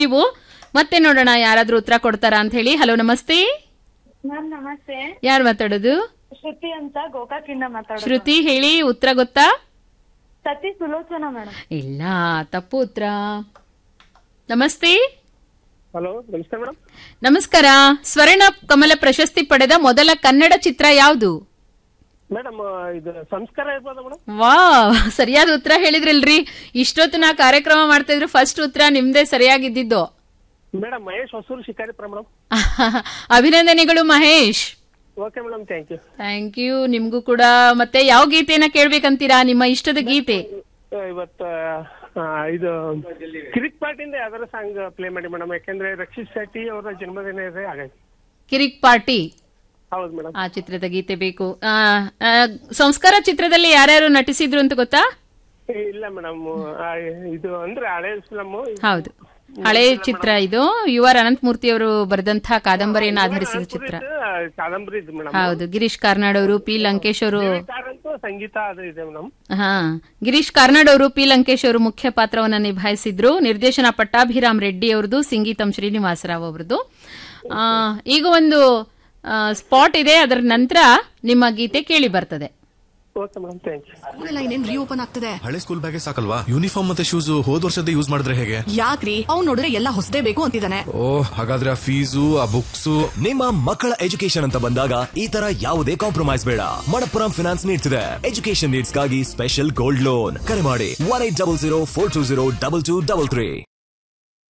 ನೀವು ಮತ್ತೆ ನೋಡೋಣ ಯಾರಾದ್ರೂ ಉತ್ತರ ಕೊಡ್ತಾರಾ ಅಂತ ಹೇಳಿ ಹಲೋ ನಮಸ್ತೆ ಮ್ಯಾಮ್ ನಮಸ್ತೆ ಯಾರು ಮಾತಾಡೋದು ಶ್ರುತಿ ಅಂತ ಗೋಕಾಕಿಂದ ಮಾತಾಡೋದು ಶ್ರುತಿ ಹೇಳಿ ಉತ್ತರ ಗೊತ್ತಾ ಸತಿ ಸುಲೋಚನಾ ಮೇಡಮ್ ಇಲ್ಲ ತಪ್ಪು ಉತ್ತರ ನಮಸ್ತೆ ಹಲೋ ನಮಸ್ತೆ ಮೇಡಮ್ ನಮಸ್ಕಾರ ಸ್ವರ್ಣ ಕಮಲ ಪ್ರಶಸ್ತಿ ಪಡೆದ ಮೊದಲ ಕನ್ನಡ ಚಿತ್ರ ಯಾವುದು ಮೇಡಮ್ ಇದು ಸಂಸ್ಕಾರ ಇರ್ಬೋದಾ ಮೇಡಮ್ ವಾ ಸರಿಯಾದ ಉತ್ತರ ಹೇಳಿದ್ರಲ್ರಿ ಇಷ್ಟೊತ್ತು ನಾ ಕಾರ್ಯಕ್ರಮ ಮಾಡ್ತಾ ಇದ್ರು ಫಸ್ಟ್ ಉತ್ತರ ನಿಮ್ದೇ ಸರಿಯಾಗಿದ್ದಿದ್ದು ಮೇಡಮ್ ಮಹೇಶ್ ಹೊಸೂರು ಶಿಕಾರಿಪುರ ಮೇಡಮ್ ಅಭಿನಂದನೆಗಳು Mahesh okay madam thank you thank you ನಿಮ್ಗೂ ಕೂಡ ಮತ್ತೆ ಯಾವ ಗೀತೆಯನ್ನ ಕೇಳ್ಬೇಕಂತೀರಾ ನಿಮ್ಮ ಇಷ್ಟದ ಗೀತೆ ಇವತ್ತು ಆ, ಇದು ಕಿರಿಕ್ ಪಾರ್ಟಿಂದ ಯಾವ್ದಾರ ಸಾಂಗ್ ಪ್ಲೇ ಮಾಡಿ ಮೇಡಮ್ ಯಾಕಂದ್ರೆ ರಕ್ಷಿತ್ ಶೆಟ್ಟಿ ಅವರ ಜನ್ಮದಿನ ಇದೆ ಹಾಗಾಗಿ ಕಿರಿಕ್ ಪಾರ್ಟಿ ಹೌದು ಮೇಡಮ್ ಆ ಚಿತ್ರದ ಗೀತೆ ಬೇಕು ಆ, ಆ, ಸಂಸ್ಕಾರ ಚಿತ್ರದಲ್ಲಿ ಯಾರ್ಯಾರು ನಟಿಸಿದ್ರು ಅಂತ ಗೊತ್ತಾ ಇಲ್ಲ ಮೇಡಮ್ ಇದು ಅಂದ್ರೆ ಹಳೆ ಫಿಲಮ್ ಹೌದು ಹಳೆ ಚಿತ್ರ ಇದು ಯು ಆರ್ ಅನಂತಮೂರ್ತಿ ಅವರು ಬರೆದಂತಹ ಕಾದಂಬರಿಯನ್ನು ಆಧರಿಸಿದ ಚಿತ್ರ ಕಾದಂಬರಿ ಇದು ಮೇಡಮ್ ಹೌದು ಗಿರೀಶ್ ಕಾರ್ನಾಡ್ ಅವರು ಪಿ ಲಂಕೇಶ್ ಅವರು ಅಂತೂ ಸಂಗೀತ ಅದು ಇದೆ ಮೇಡಮ್ ಹಾ ಗಿರೀಶ್ ಕಾರ್ನಾಡ್ ಅವರು ಪಿ ಲಂಕೇಶ್ ಅವರು ಮುಖ್ಯ ಪಾತ್ರವನ್ನ ನಿಭಾಯಿಸಿದ್ರು ನಿರ್ದೇಶನ ಪಟ್ಟಾಭಿರಾಮ್ ರೆಡ್ಡಿ ಅವರದು ಸಂಗೀತಂ ಶ್ರೀನಿವಾಸರಾವ್ ಅವರದು ಆ, ಈಗ ಒಂದು ಸ್ಪಾಟ್ ಇದೆ ಅದರ ನಂತರ ನಿಮ್ಮ ಗೀತೆ ಕೇಳಿ ಬರ್ತದೆ okay madam thank you school ಇನ್ನೇನ್ ರೀಓಪನ್ ಆಗ್ತದೆ ಹಳೆ ಸ್ಕೂಲ್ ಬ್ಯಾಗೆ ಸಾಕಲ್ವಾ ಯೂನಿಫಾರ್ಮ್ ಮತ್ತೆ ಶೂಸ್ ಹೋದ್ ವರ್ಷದ ಯೂಸ್ ಮಾಡಿದ್ರೆ ಹೇಗೆ ಯಾಕ್ರಿ ಅವ್ನ್ ನೋಡಿದ್ರೆ ಎಲ್ಲ ಹೊಸದೇ ಬೇಕು ಅಂತಿದ್ದಾನೆ ಓ ಹಾಗಾದ್ರೆ ಆ ಫೀಸು ಆ ಬುಕ್ಸು ನಿಮ್ಮ ಮಕ್ಕಳ ಎಜುಕೇಶನ್ ಅಂತ ಬಂದಾಗ ಈ ತರ ಯಾವುದೇ ಕಾಂಪ್ರಮೈಸ್ ಬೇಡ ಮಣಪ್ಪುರಂ ಫಿನಾನ್ಸ್ ನೀಡ್ತಿದೆ ಎಜುಕೇಶನ್ ನೀಡ್ಸ್ಗಾಗಿ ಸ್ಪೆಷಲ್ ಗೋಲ್ಡ್ ಲೋನ್ ಕರೆ ಮಾಡಿ one eight double zero four two zero double two double three